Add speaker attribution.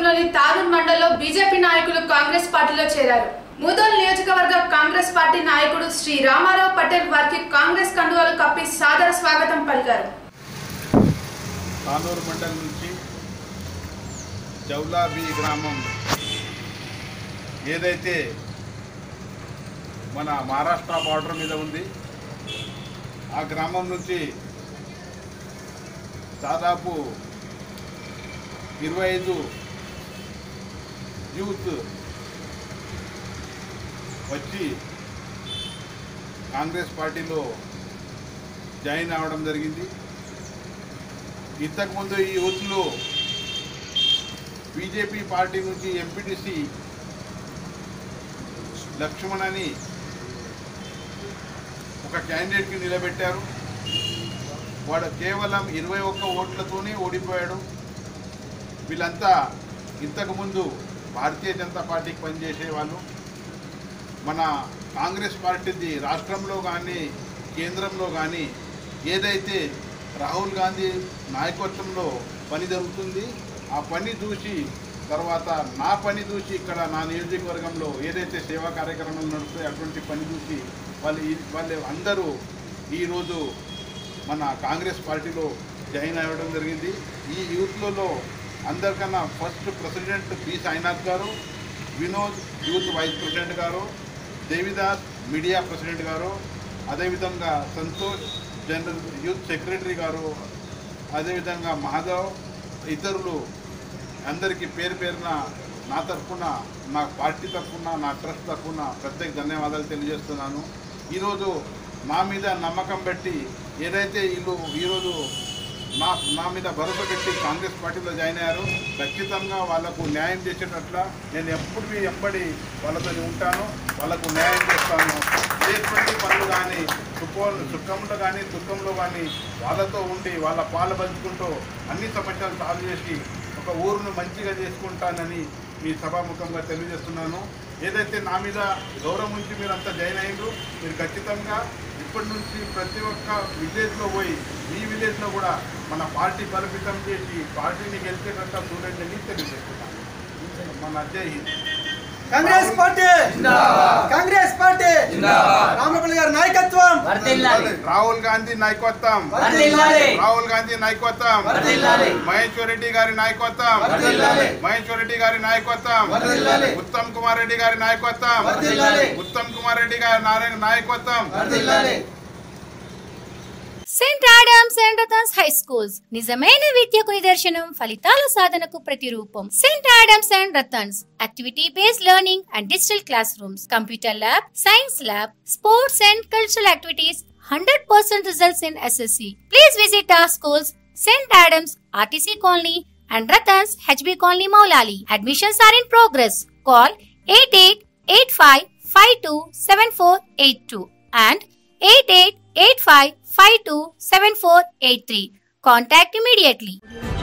Speaker 1: నియోజకవర్గంలోని తారూర్ మండలంలో బీజేపీ నాయకులు కాంగ్రెస్ పార్టీలో చేరారు ముదోల్ నియోజకవర్గ కాంగ్రెస్ పార్టీ నాయకుడు శ్రీ రామారావు పటేల్ వారికి కాంగ్రెస్ కండువాలు కప్పి సాదర స్వాగతం పలికారు
Speaker 2: తానూరు మండలం నుంచి జౌలాబీ గ్రామం ఏదైతే మన మహారాష్ట్ర బార్డర్ మీద ఉంది ఆ గ్రామం నుంచి దాదాపు ఇరవై ఐదు యూత్ వచ్చి కాంగ్రెస్ పార్టీలో జాయిన్ అవ్వడం జరిగింది ఇంతకుముందు ఈ యూత్లో బీజేపీ పార్టీ నుంచి ఎంపీటీసీ లక్ష్మణ్ అని ఒక క్యాండిడేట్కి నిలబెట్టారు వాడు కేవలం ఇరవై ఒక్క ఓట్లతోనే ఓడిపోయాడు వీళ్ళంతా ఇంతకుముందు భారతీయ జనతా పార్టీకి పనిచేసే వాళ్ళు మన కాంగ్రెస్ పార్టీది రాష్ట్రంలో కానీ కేంద్రంలో కానీ ఏదైతే రాహుల్ గాంధీ నాయకత్వంలో పని జరుగుతుంది ఆ పని చూసి తర్వాత నా పని చూసి ఇక్కడ నా నియోజకవర్గంలో ఏదైతే సేవా కార్యక్రమాలు నడుస్తాయో అటువంటి పని చూసి వాళ్ళు ఈ- వాళ్ళు అందరూ ఈరోజు మన కాంగ్రెస్ పార్టీలో జాయిన్ అవ్వడం జరిగింది ఈ యూత్లలో అందరికన్నా ఫస్ట్ ప్రెసిడెంట్ బి సాయినాథ్ గారు వినోద్ యూత్ వైస్ ప్రెసిడెంట్ గారు దేవిదాస్ మీడియా ప్రెసిడెంట్ గారు అదేవిధంగా సంతోష్ జనరల్ యూత్ సెక్రటరీ గారు అదేవిధంగా మాధవ్ ఇతరులు అందరికీ పేరు పేరున నా తరఫున నా పార్టీ తరఫున నా ట్రస్ట్ తరఫున ప్రత్యేక ధన్యవాదాలు తెలియజేస్తున్నాను ఈరోజు నా మీద నమ్మకం పెట్టి ఏదైతే వీళ్ళు ఈరోజు నా నా మీద భరోసా పెట్టి కాంగ్రెస్ పార్టీలో జాయిన్ అయ్యారు ఖచ్చితంగా వాళ్ళకు న్యాయం చేసేటట్ల నేను ఎప్పుడు ఎంబడి వాళ్ళతో ఉంటాను వాళ్ళకు న్యాయం చేస్తాను ఎటువంటి పనులు కానీ సుఖ సుఖంలో కానీ దుఃఖంలో కానీ వాళ్ళతో ఉండి వాళ్ళ పాలు పంచుకుంటూ అన్ని సమస్యలు సాల్వ్ చేసి ఒక ఊరును మంచిగా చేసుకుంటానని మీ సభాముఖంగా తెలియజేస్తున్నాను ఏదైతే నా మీద గౌరవం ఉంచి మీరు అంతా జాయిన్ అయ్యారు మీరు ఖచ్చితంగా ఇప్పటి నుంచి ప్రతి ఒక్క విలేజ్లో పోయి మీ విలేజ్లో కూడా మన పార్టీ బలోపేతం చేసి పార్టీని గెలిచేటట్టు చూడండి అని తెలియజేస్తున్నాను మన జై Hind
Speaker 3: Congress party Congress party Ramapalli గారి నాయకత్వం
Speaker 4: వర్ధిల్లాలి
Speaker 2: రాహుల్ గాంధీ నాయకత్వం
Speaker 4: వర్ధిల్లాలి
Speaker 2: రాహుల్ గాంధీ నాయకత్వం
Speaker 4: వర్ధిల్లాలి
Speaker 2: మహేశ్వర్ రెడ్డి గారి నాయకత్వం
Speaker 4: వర్ధిల్లాలి
Speaker 2: మహేశ్వర్ రెడ్డి గారి నాయకత్వం
Speaker 4: వర్ధిల్లాలి
Speaker 2: ఉత్తమ్ కుమార్ రెడ్డి గారి నాయకత్వం
Speaker 4: వర్ధిల్లాలి
Speaker 2: ఉత్తమ్ కుమార్ రెడ్డి గారి నారాయణ నాయకత్వం
Speaker 4: వర్ధిల్లాలి
Speaker 5: Saint Adams and Ratans high schools నిజమైన విద్యకు నిదర్శనం ఫలితాల సాధనకు ప్రతిరూపం Saint Adams and Ratans activity based learning and digital classrooms computer lab science lab sports and cultural activities hundred percent results in SSC please visit our schools Saint Adams RTC colony and Ratans HB Colony Maulali. Admissions are in progress. Call 8885527482 and 8885527483. Contact immediately.